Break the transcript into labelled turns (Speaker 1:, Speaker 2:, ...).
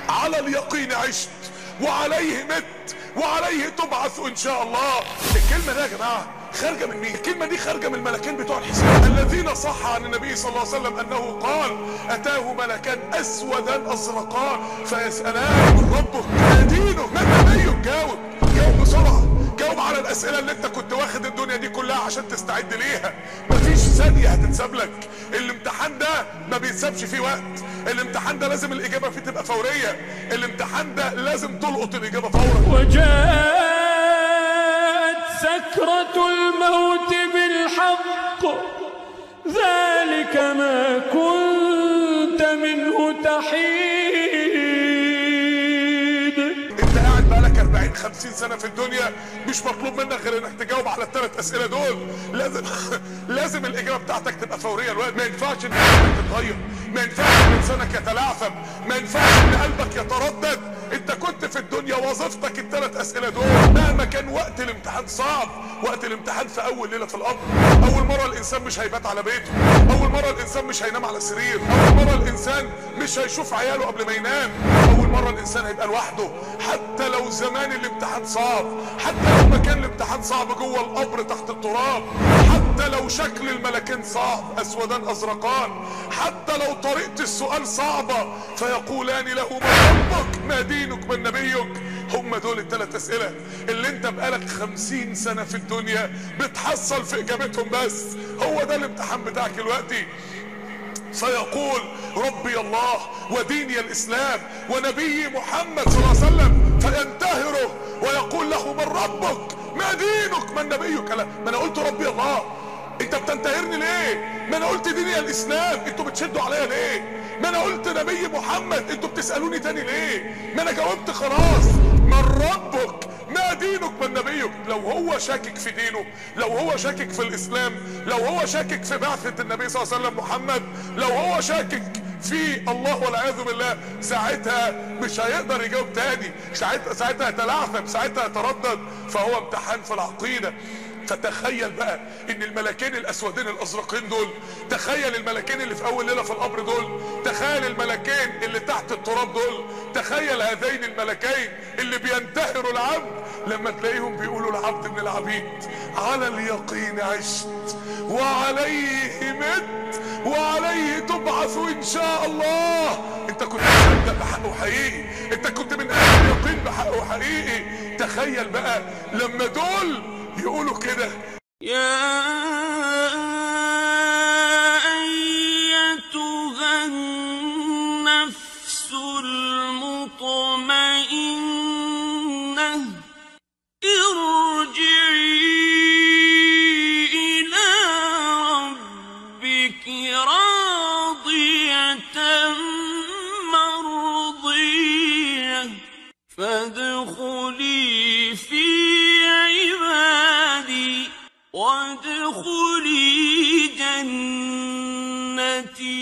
Speaker 1: على اليقين عشت وعليه مت وعليه تبعث ان شاء الله الكلمه دي يا جماعه خارجه من مين الكلمه دي خارجه من الملكين بتوع الحساب الذين صح عن النبي صلى الله عليه وسلم انه قال اتاه ملكان اسودان ازرقان فيسالان من ربك ما دينه ما نبيه جاوب جاوب بسرعه جاوب على الاسئله اللي انت كنت واخد الدنيا دي كلها عشان تستعد ليها مفيش ثانيه هتتساب لك الامتحان ده ما بيتسابش فيه وقت الامتحان ده لازم الاجابه فيه تبقى فوريه الامتحان ده لازم تلقط الاجابه فورا
Speaker 2: وجاءت سكرة الموت بالحق ذلك ما كنت منه تحيد
Speaker 1: انت قاعد بقالك 40 50 سنه في الدنيا مش مطلوب منك غير انك تجاوب على الثلاث اسئله دول لازم لازم الاجابه بتاعتك تبقى فوريه الوقت ما ينفعش ان حياتك تتغير ما ينفعش ان لسانك يتلعثم ما ينفعش ان قلبك يتردد انت كنت في الدنيا وظيفتك الثلاث اسئله دول مهما كان وقت الامتحان صعب وقت الامتحان في اول ليله في القبر اول مره الانسان مش هيبات على بيته اول مره الانسان مش هينام على سرير اول مره الانسان مش هيشوف عياله قبل ما ينام اول مره الانسان هيبقى لوحده حتى لو زمان الامتحان صعب حتى لو مكان الامتحان صعب جوه القبر تحت التراب حتى لو شكل الملكين صعب اسودان ازرقان حتى لو طريقه السؤال صعبه فيقولان له من ربك ما دينك من نبيك هم دول الثلاث اسئله اللي انت بقالك خمسين سنه في الدنيا بتحصل في اجابتهم بس هو ده الامتحان بتاعك دلوقتي فيقول ربي الله وديني الاسلام ونبي محمد صلى الله عليه وسلم فينتهره ويقول له من ربك ما دينك من نبيك لا ما انا قلت ربي الله انت بتنتهرني ليه ما انا قلت ديني الاسلام انتوا بتشدوا عليا ليه ما انا قلت نبي محمد انتوا بتسالوني تاني ليه ما انا جاوبت خلاص من ربك ما دينك من نبيك لو هو شاكك في دينه لو هو شاكك في الاسلام لو هو شاكك في بعثة النبي صلى الله عليه وسلم محمد لو هو شاكك في الله والعياذ بالله ساعتها مش هيقدر يجاوب تاني ساعتها ساعتها يتلعثم ساعتها يتردد فهو امتحان في العقيده فتخيل بقى ان الملكين الاسودين الازرقين دول تخيل الملكين اللي في اول ليله في القبر دول تخيل الملكين اللي تحت التراب دول تخيل هذين الملكين اللي بينتهروا العبد لما تلاقيهم بيقولوا العبد من العبيد على اليقين عشت وعليه مت وعليه تبعث ان شاء الله انت كنت مصدق بحقه حقيقي انت كنت من اهل اليقين بحقه حقيقي تخيل بقى لما دول يقولوا كده
Speaker 2: يا أيتها النفس المطمئنة ارجعي إلى ربك راضية مرضية فادخلي في عبادي وادخلي جنتي